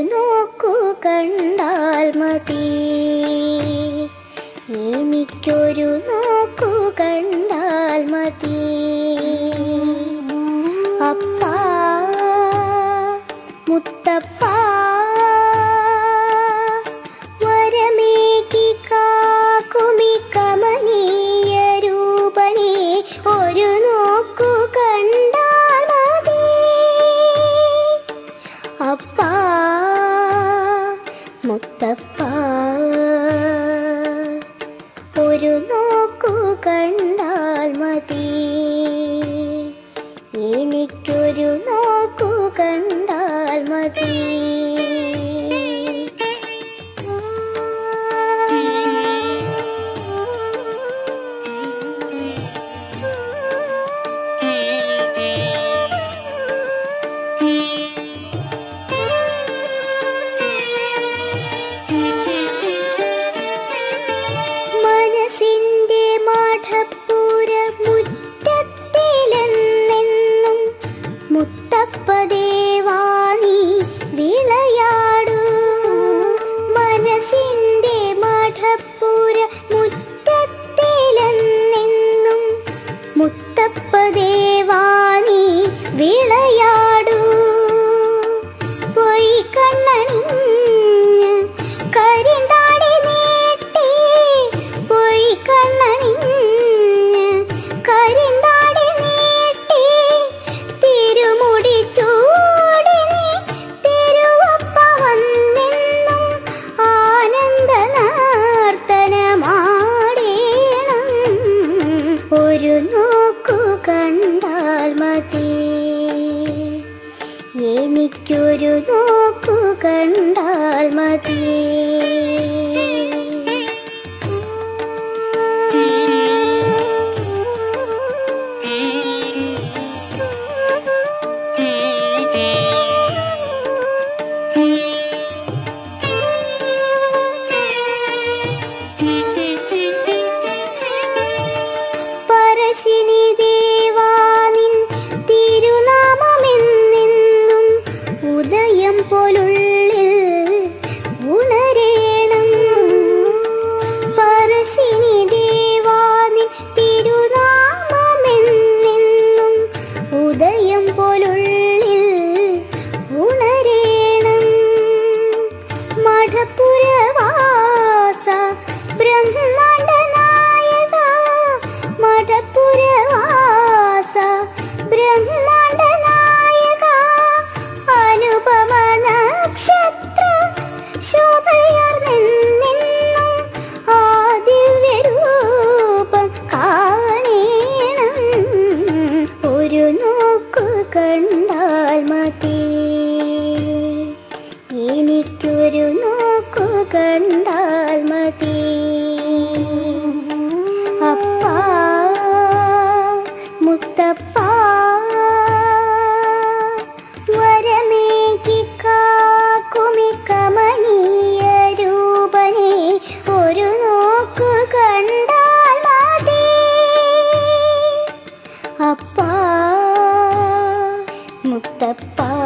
നോക്കു കണ്ടാൽ മതി എനിക്കൊരു നോക്കു കണ്ടാൽ മതി അപ്പാ മുത്തപ്പ വരമേകി കാക്കുമി കമനീയ രൂപനെ ഒരു നോക്കു കണ്ടാൽ മതി അപ്പാ മുത്തപ്പ ഒരു നോക്കു കണ്ടാൽ മതി എനിക്കൊരു നോക്കു കണ്ടാൽ മതി മനസ്സിന്റെ മഠപ്പുര മുറ്റത്തിലെന്നെന്നും മുത്തപ്പദേവാനി വിളയാടൂ മനസ്സിന്റെ മഠപ്പുര മുറ്റത്തിലെന്നെന്നും മുത്തപ്പദേവാനി വിളയാടൂ പോയി കണ്ണണിഞ്ഞ് കരിന്താടി നീട്ടി പോയി കണ്ണണിഞ്ഞ് കരിന്താടി നീട്ടി തിരുമുടി ചൂടി നീ തിരുവപ്പ വന്നെന്നും ആനന്ദ നർത്തനമാടേണം ഒരു നോക്കു കണ്ടാൽ മതി എനിക്കൊരു നോക്കു കണ്ടാൽ മതി പരശിനി ദേവാനിൻ തിരുനാമമെന്നെന്നും ഉദയം പോലുള്ളിൽ ഉണരേണം പരശിനി ദേവാനിൻ തിരുനാമമെന്നെന്നും ഉദയം പോലുള്ളിൽ ഉണരേണം മഠപുരവാസ ബ്രഹ്മാണ്ട നായക മഠപുരവാസ ബ്രഹ്മാണ്ട നായക അനുപമ നക്ഷത്ര ശോഭയർന്നെന്നും ആ ദിവ്യരൂപം കാണേണം ഒരു നോക്കു കണ്ടാൽ മതി എനിക്കൊരു നോക്കു കണ്ടാൽ മതി അപ്പാ മുത്തപ്പ വരമേകി കാക്കുമി കമനീയ രൂപനെ ഒരു നോക്കു കണ്ടാൽ മതി അപ്പാ മുത്തപ്പ